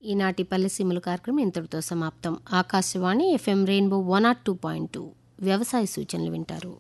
ఈనాటి పల్లెసీమలు కార్యక్రమం ఇంతటితో సమాప్తం Akashvani FM rainbow one naught two point two వ్యవసాయ సూచనలు వింటారు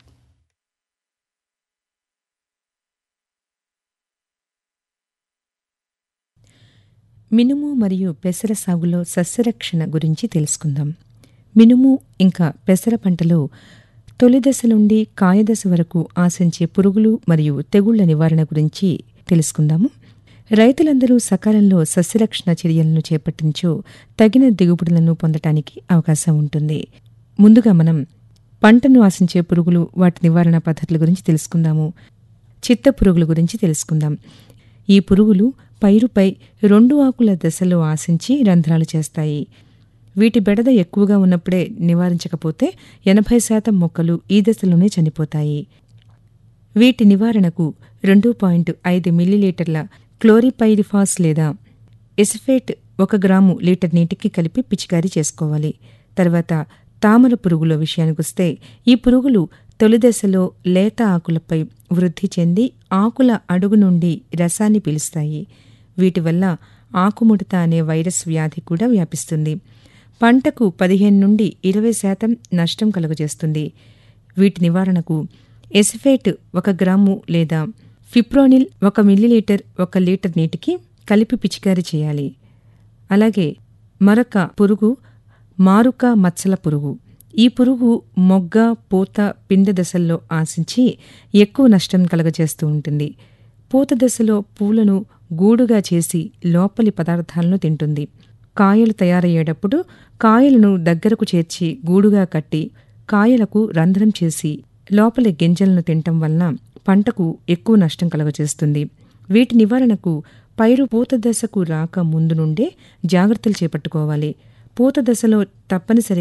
మినుము మరియు పెసర సాగులో సస్యరక్షణ గురించి తెలుసుకుందాం మినుము ఇంకా పెసర పంటలో తొలి దశ నుండి కాయదశ వరకు ఆశించే పురుగులు మరియు తెగుళ్ల నివారణ గురించి తెలుసుకుందాము రైతులందరూ సకాలంలో సస్యరక్షణ చర్యలను చేపట్టించో తగిన దిగుబడులను పొందటానికి అవకాశం ఉంటుంది ముందుగా మనం పంటను ఆశించే పురుగులు వాటి నివారణ పద్ధతుల గురించి తెలుసుకుందాము చిత్త పురుగుల గురించి తెలుసుకుందాం ఈ పురుగులు పైరుపై రెండు ఆకుల దశలో ఆశించి రంధ్రాలు చేస్తాయి వీటి బెడద ఎక్కువగా ఉన్నప్పుడే నివారించకపోతే ఎనభై శాతం మొక్కలు ఈ దశలోనే చనిపోతాయి వీటి నివారణకు రెండు పాయింట్ ఐదు మిల్లీలీటర్ల క్లోరిపైరిఫాస్ లేదా ఎసిఫేట్ ఒక గ్రాము లీటర్ నీటికి కలిపి పిచికారీ చేసుకోవాలి తర్వాత తామర పురుగుల విషయానికొస్తే ఈ పురుగులు తొలి దశలో లేత ఆకులపై వృద్ధి చెంది ఆకుల అడుగు నుండి రసాన్ని పీలుస్తాయి వీటి వల్ల ఆకుముడత అనే వైరస్ వ్యాధి కూడా వ్యాపిస్తుంది పంటకు పదిహేను నుండి ఇరవై శాతం నష్టం కలుగజేస్తుంది వీటి నివారణకు ఎసిఫేట్ ఒక గ్రాము లేదా ఫిప్రోనిల్ ఒక మిల్లీలీటర్ ఒక లీటర్ నీటికి కలిపి పిచికారీ చేయాలి అలాగే మరొక పురుగు మారుక మచ్చల పురుగు ఈ పురుగు మొగ్గ పూత పిండ దశల్లో ఆశించి ఎక్కువ నష్టం కలగజేస్తూ ఉంటుంది పూత దశలో పూలను గూడుగా చేసి లోపలి పదార్థాలను తింటుంది కాయలు తయారయ్యేటప్పుడు కాయలను దగ్గరకు చేర్చి గూడుగా కట్టి కాయలకు రంధ్రం చేసి లోపలి గింజలను తినటం వలన పంటకు ఎక్కువ నష్టం కలుగజేస్తుంది వీటి నివారణకు పైరు పూత దశకు రాక ముందు నుండే జాగ్రత్తలు చేపట్టుకోవాలి పూత దశలో తప్పనిసరిగా